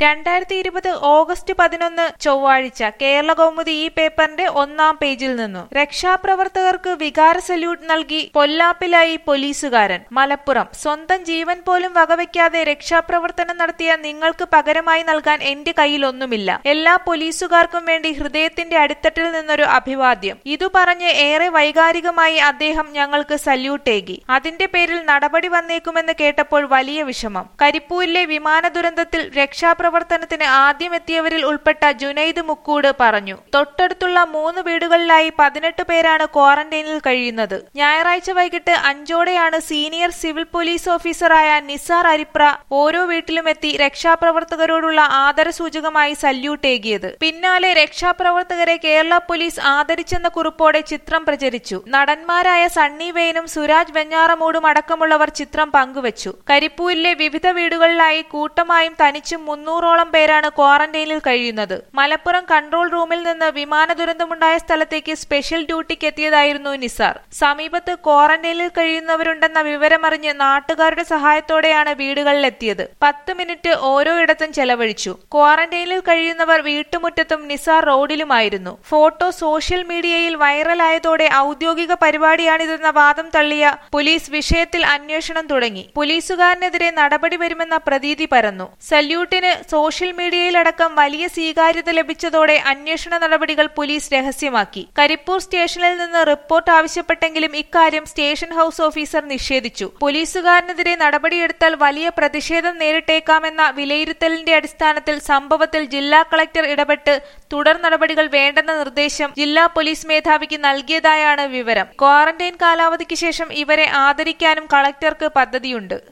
രണ്ടായിരത്തി ഇരുപത് ഓഗസ്റ്റ് പതിനൊന്ന് ചൊവ്വാഴ്ച കേരള കൗമുദി ഈ പേപ്പറിന്റെ ഒന്നാം പേജിൽ നിന്നു രക്ഷാപ്രവർത്തകർക്ക് വികാര സല്യൂട്ട് നൽകി പൊല്ലാപ്പിലായി പോലീസുകാരൻ മലപ്പുറം സ്വന്തം ജീവൻ പോലും വകവയ്ക്കാതെ രക്ഷാപ്രവർത്തനം നടത്തിയ നിങ്ങൾക്ക് പകരമായി നൽകാൻ എന്റെ കയ്യിലൊന്നുമില്ല എല്ലാ പോലീസുകാർക്കും വേണ്ടി ഹൃദയത്തിന്റെ അടിത്തട്ടിൽ നിന്നൊരു അഭിവാദ്യം ഇതു പറഞ്ഞ് ഏറെ വൈകാരികമായി അദ്ദേഹം ഞങ്ങൾക്ക് സല്യൂട്ടേകി അതിന്റെ പേരിൽ നടപടി വന്നേക്കുമെന്ന് കേട്ടപ്പോൾ വലിയ വിഷമം കരിപ്പൂരിലെ വിമാന ദുരന്തത്തിൽ രക്ഷാപ്രവർത്തനത്തിന് ആദ്യം എത്തിയവരിൽ ഉൾപ്പെട്ട ജുനൈദ് മുക്കൂട് പറഞ്ഞു തൊട്ടടുത്തുള്ള മൂന്ന് വീടുകളിലായി പതിനെട്ട് പേരാണ് ക്വാറന്റൈനിൽ കഴിയുന്നത് ഞായറാഴ്ച വൈകിട്ട് അഞ്ചോടെയാണ് സീനിയർ സിവിൽ പോലീസ് ഓഫീസറായ നിസാർ അരിപ്ര ഓരോ വീട്ടിലും എത്തി രക്ഷാപ്രവർത്തകരോടുള്ള ആദരസൂചകമായി സല്യൂട്ട് ഏകിയത് പിന്നാലെ രക്ഷാപ്രവർത്തകരെ കേരള പോലീസ് ആദരിച്ചെന്ന കുറിപ്പോടെ ചിത്രം പ്രചരിച്ചു നടന്മാരായ സണ്ണി വെയിനും സുരാജ് വെഞ്ഞാറമൂടും അടക്കമുള്ളവർ ചിത്രം പങ്കുവച്ചു കരിപ്പൂരിലെ വിവിധ വീടുകളിലായി കൂട്ടമായും തനിച്ചും മുന്നൂറോളം പേരാണ് ക്വാറന്റൈനിൽ കഴിയുന്നത് മലപ്പുറം കൺട്രോൾ റൂമിൽ നിന്ന് വിമാന ദുരന്തമുണ്ടായ സ്ഥലത്തേക്ക് സ്പെഷ്യൽ ഡ്യൂട്ടിക്ക് എത്തിയതായിരുന്നു നിസാർ സമീപത്ത് ക്വാറന്റൈനിൽ കഴിയുന്നവരുണ്ടെന്ന വിവരമറിഞ്ഞ് നാട്ടുകാരുടെ സഹായത്തോടെയാണ് വീടുകളിലെത്തിയത് പത്ത് മിനിറ്റ് ഓരോ ഇടത്തും ചെലവഴിച്ചു ക്വാറന്റൈനിൽ കഴിയുന്നവർ വീട്ടുമുറ്റത്തും നിസാർ റോഡിലുമായിരുന്നു ഫോട്ടോ സോഷ്യൽ മീഡിയയിൽ വൈറലായതോടെ ഔദ്യോഗിക പരിപാടിയാണിതെന്ന വാദം തള്ളിയ പോലീസ് വിഷയത്തിൽ അന്വേഷണം തുടങ്ങി പോലീസുകാരനെതിരെ നടപടി വരുമെന്ന പ്രതീതി പരന്നു സല്യൂട്ടിന് സോഷ്യൽ മീഡിയയിലടക്കം വലിയ സ്വീകാര്യത ലഭിച്ചതോടെ അന്വേഷണ നടപടികൾ പോലീസ് രഹസ്യമാക്കി കരിപ്പൂർ സ്റ്റേഷനിൽ നിന്ന് റിപ്പോർട്ട് ആവശ്യപ്പെട്ടെങ്കിലും ഇക്കാര്യം സ്റ്റേഷൻ ഹൌസ് ഓഫീസർ നിഷേധിച്ചു പോലീസുകാരനെതിരെ നടപടിയെടുത്താൽ വലിയ പ്രതിഷേധം നേരിട്ടേക്കാമെന്ന വിലയിരുത്തലിന്റെ അടിസ്ഥാനത്തിൽ സംഭവത്തിൽ ജില്ലാ കളക്ടർ ഇടപെട്ട് തുടർ നടപടികൾ വേണ്ടെന്ന നിർദ്ദേശം ജില്ലാ പോലീസ് മേധാവിക്ക് നൽകിയതായാണ് വിവരം ക്വാറന്റൈൻ കാലാവധിക്ക് ശേഷം ഇവരെ ആദരിക്കാനും കളക്ടർക്ക് പദ്ധതിയുണ്ട്